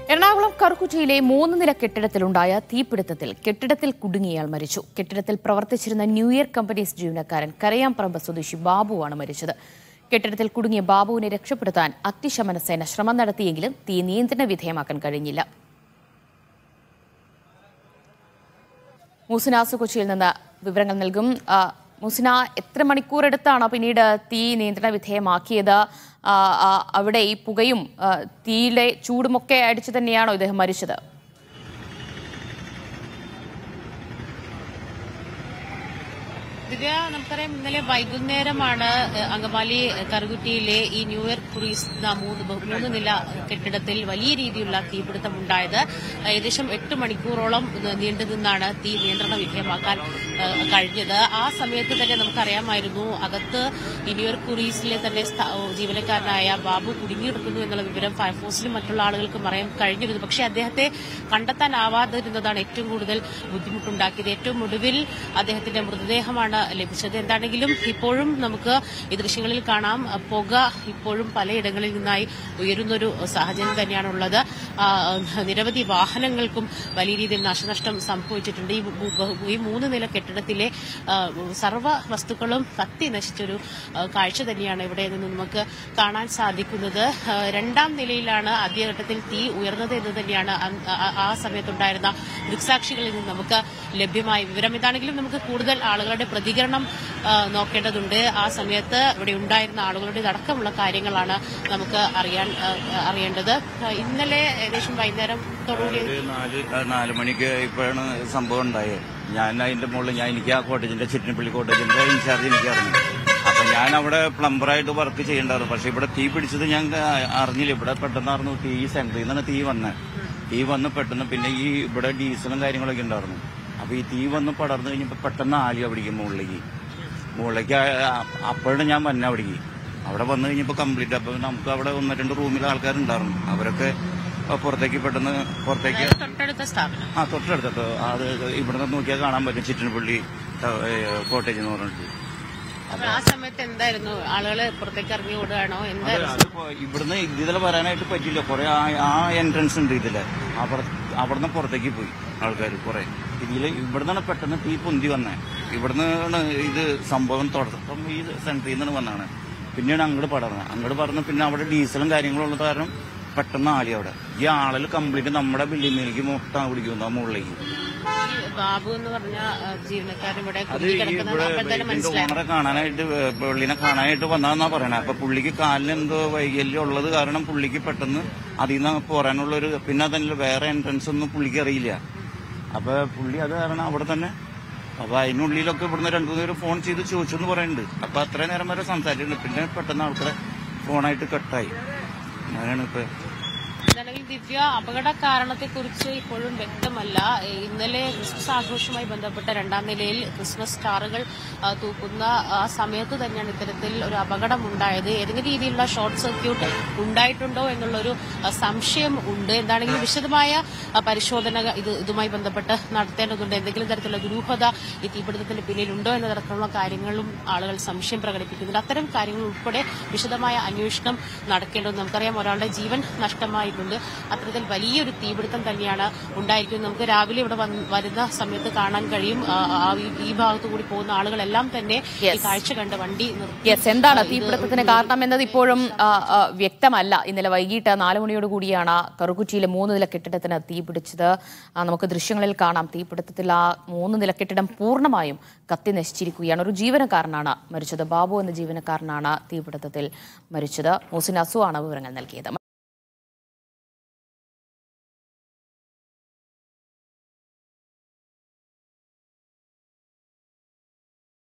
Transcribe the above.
എറണാകുളം കറുക്കുറ്റിയിലെ മൂന്ന് നില കെട്ടിടത്തിലുണ്ടായ തീപിടുത്തത്തിൽ കെട്ടിടത്തിൽ കുടുങ്ങിയയാൾ മരിച്ചു കെട്ടിടത്തിൽ പ്രവർത്തിച്ചിരുന്ന ന്യൂ ഇയർ കമ്പനീസ് ജീവനക്കാരൻ കരയാംപറമ്പ് സ്വദേശി ബാബുവാണ് മരിച്ചത് കെട്ടിടത്തിൽ കുടുങ്ങിയ ബാബുവിനെ രക്ഷപ്പെടുത്താൻ അഗ്നിശമന സേന ശ്രമം നടത്തിയെങ്കിലും തീ നിയന്ത്രണ വിധേയമാക്കാൻ കഴിഞ്ഞില്ല മൂസിനാസ് കൊച്ചിയിൽ നിന്ന് വിവരങ്ങൾ നൽകും ആ, മൂസിന എത്ര മണിക്കൂറെടുത്താണ് പിന്നീട് തീ നിയന്ത്രണ വിധേയമാക്കിയത് ആ, ആ, അവിടെ ഈ പുകയും ആ, തീയിലെ ചൂടുമൊക്കെ അടിച്ചു തന്നെയാണോ ഇദ്ദേഹം മരിച്ചത് ദിവ്യ നമുക്കറിയാം ഇന്നലെ വൈകുന്നേരമാണ് ഏഹ്, അങ്കമാലി ഏഹ്, കറുകുറ്റിയിലെ ഈ ന്യൂ ഇയർ ക്രൂയിസ് ന മൂന്ന് ബ- മൂന്ന് നില കെട്ടിടത്തിൽ വലിയ രീതിയിലുള്ള തീപിടുത്തം ഉണ്ടായത് ഏകദേശം എട്ട് മണിക്കൂറോളം ന- നീണ്ടു നിന്നാണ് തീ നിയന്ത്രണ വിധേയമാക്കാൻ ഏഹ്, കഴിഞ്ഞത് ആ സമയത്ത് തന്നെ നമുക്കറിയാമായിരുന്നു അകത്ത് ഈ ന്യൂ ഇയർ ക്രൂയിസിലെ തന്നെ സ്ഥ- ഓ, ജീവനക്കാരനായ ബാബു കുടുങ്ങിയെടുക്കുന്നു എന്നുള്ള വിവരം ഫയർഫോഴ്സിലും മറ്റുള്ള ആളുകൾക്കും അറിയാൻ കഴിഞ്ഞിരുന്നു പക്ഷേ അദ്ദേഹത്തെ കണ്ടെത്താനാവാതിരുന്നതാണ് ഏറ്റവും കൂടുതൽ ബുദ്ധിമുട്ടുണ്ടാക്കിയത് ഏറ്റവും ഒടുവിൽ അദ്ദേഹത്തിന്റെ മൃതദേഹമാണ് ലഭിച്ചത് എന്താണെങ്കിലും ഇപ്പോഴും നമുക്ക് ഈ ദൃശ്യങ്ങളിൽ കാണാം അഹ് പുക ഇപ്പോഴും പലയിടങ്ങളിൽ നിന്നായി ഉയരുന്നൊരു സാഹചര്യം തന്നെയാണുള്ളത് ആ, നിരവധി വാഹനങ്ങൾക്കും വലിയ രീതിയിൽ നാശനഷ്ടം സംഭവിച്ചിട്ടുണ്ട് ഈ മൂ- ബഹു- ഈ മൂന്ന് നില കെട്ടിടത്തിലെ ആ, സർവ്വ വസ്തുക്കളും കത്തി നശിച്ചൊരു ആ, കാഴ്ച തന്നെയാണ് ഇവിടെ നിന്ന് നമുക്ക് കാണാൻ സാധിക്കുന്നത് ആ, രണ്ടാം നിലയിലാണ് ആദ്യഘട്ടത്തിൽ തീ ഉയർന്നത് എന്ന് തന്നെയാണ് അന്ന് ആ- ആ സമയത്തുണ്ടായിരുന്ന ദൃക്സാക്ഷികളിൽ നിന്ന് നമുക്ക് ലഭ്യമായ വിവരം ഇതാണെങ്കിലും നമുക്ക് കൂടുതൽ ആളുകളുടെ പ്രതികരണം ആ, നോക്കേണ്ടതുണ്ട് ആ സമയത്ത് ഇവിടെ ഉണ്ടായിരുന്ന ആളുകളുടെ അടക്കമുള്ള കാര്യങ്ങളാണ് നമുക്ക് അറിയാൻ ആ, അറിയേണ്ടത് ആ, ഇന്നലെ ഏകദേശം വൈകുന്നേരത്തോടുകൂടി ഒരു നാല് ആ, നാല് മണിക്ക് ഇപ്പോഴാണ് സംഭവം ഉണ്ടായത് ഞാൻ അതിന്റെ മുകളിൽ ഞാൻ എനിക്ക് ആ കോട്ടേജിന്റെ ചിറ്റിനപ്പള്ളി കോട്ടേജിന്റെ ഇൻചാർജ് എനിക്കറിഞ്ഞു അപ്പൊ ഞാൻ അവിടെ പ്ലംബറായിട്ട് വർക്ക് ചെയ്യണ്ടായിരുന്നു പക്ഷെ ഇവിടെ തീ പിടിച്ചത് ഞാൻ ആ- അറിഞ്ഞില്ല ഇവിടെ പെട്ടെന്നായിരുന്നു തീ സെന്ററിൽ നിന്നാണ് തീ വന്നത് തീ വന്ന് പെട്ടെന്ന് പിന്നെ ഈ ഇവിടെ ഡീസലും കാര്യങ്ങളൊക്കെ ഉണ്ടായിരുന്നു അപ്പൊ ഈ തീ വന്ന് പടർന്നു കഴിഞ്ഞപ്പോ പെട്ടെന്ന് ആലി അവിടേക്ക് മുകളിലേക്ക് മുകളിലേക്ക് അപ്പോഴാണ് ഞാൻ വന്നെ അവിടേക്ക് അവിടെ വന്നു കഴിഞ്ഞപ്പോൾ കംപ്ലീറ്റ് അപ്പൊ നമുക്ക് അവിടെ ഒന്ന് രണ്ട് റൂമിൽ ആൾക്കാരുണ്ടായിരുന്നു അവരൊക്കെ പുറത്തേക്ക് പെട്ടെന്ന് പുറത്തേക്ക് തൊട്ടടുത്ത സ്ഥാപനം ആ തൊട്ടടുത്തട്ടോ അത് ഇവിടെ നിന്ന് നോക്കിയാൽ കാണാൻ പറ്റും ചിറ്റനപ്പള്ളി കോട്ടേജ് എന്ന് പറഞ്ഞിട്ട് അപ്പൊ ആ സമയത്ത് എന്തായിരുന്നു ആളുകള് പുറത്തേക്ക് ഇറങ്ങി ഓടുകയാണോ അത് എന്തായിരുന്നു അതിപ്പോ ഇവിടുന്ന് ഇതിലെ വരാനായിട്ട് പറ്റില്ല കുറെ ആ- ആ എൻട്രൻസ് ഉണ്ട് ഇതില് അവിടെ അവിടുന്ന് പുറത്തേക്ക് പോയി ആൾക്കാർ കുറെ ഇതില് ഇവിടുന്നാണ് പെട്ടെന്ന് തീ പൊന്തി വന്നേ ഇവിടുന്ന് ഇത് സംഭവം തുടക്കം ഈ സെന്ററിൽ നിന്നാണ് വന്നാണ് പിന്നെയാണ് അങ്ങോട്ട് പടർന്നത് അങ്ങോട്ട് പടർന്ന് പിന്നെ അവിടെ ഡീസലും കാര്യങ്ങളും ഉള്ളത് കാരണം പെട്ടെന്ന് ആലി അവിടെ ഈ ആളിൽ കംപ്ലീറ്റ് നമ്മുടെ ബിൽഡിങ്ങിലേക്ക് മൊത്തം പിടിക്കുന്നു ആ മുകളിലേക്ക് ഈ ബാബു എന്ന് പറഞ്ഞ ആ, ജീവനക്കാരൻ ഇവിടെ അത് കുടുങ്ങി ഈ കിടക്കുന്നത് ഇവിടെ അപ്പോൾ തന്നെ ഇതിന്റെ മനസ്സിലായി ഓണറെ കാണാനായിട്ട് വേ- പുള്ളിനെ കാണാനായിട്ട് വന്നതെന്നാ പറയണേ അപ്പൊ പുള്ളിക്ക് കാലിന് എന്തോ വൈകല്യം ഉള്ളത് കാരണം പുള്ളിക്ക് പെട്ടെന്ന് അതിൽ നിന്ന് പോരാനുള്ള ഒരു പിന്നെ അതല്ല വേറെ എൻട്രൻസ് ഒന്നും പുള്ളിക്ക് അറിയില്ല അപ്പൊ പുള്ളി അത് കാരണം അവിടെ തന്നെ അപ്പൊ അതിനുള്ളിലൊക്കെ ഇവിടുന്ന് രണ്ടു മൂന്ന് പേര് ഫോൺ ചെയ്ത് ചോദിച്ചു എന്ന് പറയുന്നുണ്ട് അപ്പൊ അത്രയും നേരം വരെ സംസാരിച്ചിട്ടുണ്ട് പിന്നെ പെട്ടെന്ന് ആൾക്കാരെ ഫോണായിട്ട് കട്ടായി അങ്ങനെയാണ് ഇപ്പൊ എന്താണെങ്കിൽ ദിവ്യ അപകട കാരണത്തെക്കുറിച്ച് ഇപ്പോഴും വ്യക്തമല്ല ഏ, ഇന്നലെ ക്രിസ്മസ് ആഘോഷവുമായി ബന്ധപ്പെട്ട രണ്ടാം നിലയിൽ ക്രിസ്മസ് സ്റ്റാറുകൾ ആ, തൂക്കുന്ന ആ സമയത്ത് തന്നെയാണ് ഇത്തരത്തിൽ ഒരു അപകടം ഉണ്ടായത് ഏതെങ്കിലും രീതിയിലുള്ള ഷോർട്ട് സർക്യൂട്ട് ഉണ്ടായിട്ടുണ്ടോ എന്നുള്ളൊരു ആ, സംശയം ഉണ്ട് എന്താണെങ്കിലും വിശദമായ ആ, പരിശോധന ഇത് ഇതുമായി ബന്ധപ്പെട്ട് നടത്തേണ്ടതുണ്ട് എന്തെങ്കിലും തരത്തിലുള്ള ദുരൂഹത ഈ തീപിടുത്തത്തിന് പിന്നിലുണ്ടോ എന്നതടക്കമുള്ള കാര്യങ്ങളും ആളുകൾ സംശയം പ്രകടിപ്പിക്കുന്നുണ്ട് അത്തരം കാര്യങ്ങൾ ഉൾപ്പെടെ വിശദമായ അന്വേഷണം നടക്കേണ്ടത് നമുക്കറിയാം ഒരാളുടെ ജീവൻ നഷ്ടമായിട്ടുണ്ട് അത്തരത്തിൽ വലിയൊരു തീപിടുത്തം തന്നെയാണ് ഉണ്ടായിരിക്കുന്നത് നമുക്ക് രാവിലെ ഇവിടെ വന്ന് വരുന്ന സമയത്ത് കാണാൻ കഴിയും ആ, ആ, ഈ- ഈ ഭാഗത്തു കൂടി പോകുന്ന ആളുകളെല്ലാം തന്നെ ഈ Yes. കാഴ്ച കണ്ട് വണ്ടി നിർത്തി യെസ് എന്താണ് തീപിടുത്തത്തിന് കാരണം എന്നത് ഇപ്പോഴും ആ, ആ, വ്യക്തമല്ല ഇന്നലെ വൈകിട്ട് നാല് മണിയോട് കൂടിയാണ് കറുകുറ്റിയിലെ മൂന്ന് നില കെട്ടിടത്തിന് തീ പിടിച്ചത് ആ, നമുക്ക് ദൃശ്യങ്ങളിൽ കാണാം തീപിടുത്തത്തിൽ ആ മൂന്ന് നില കെട്ടിടം പൂർണ്ണമായും കത്തി നശിച്ചിരിക്കുകയാണ് ഒരു ജീവനക്കാരനാണ് മരിച്ചത് ബാബു എന്ന ജീവനക്കാരനാണ് തീപിടുത്തത്തിൽ മരിച്ചത് മോസിൻ അസു ആണ് വിവരങ്ങൾ നൽകിയത്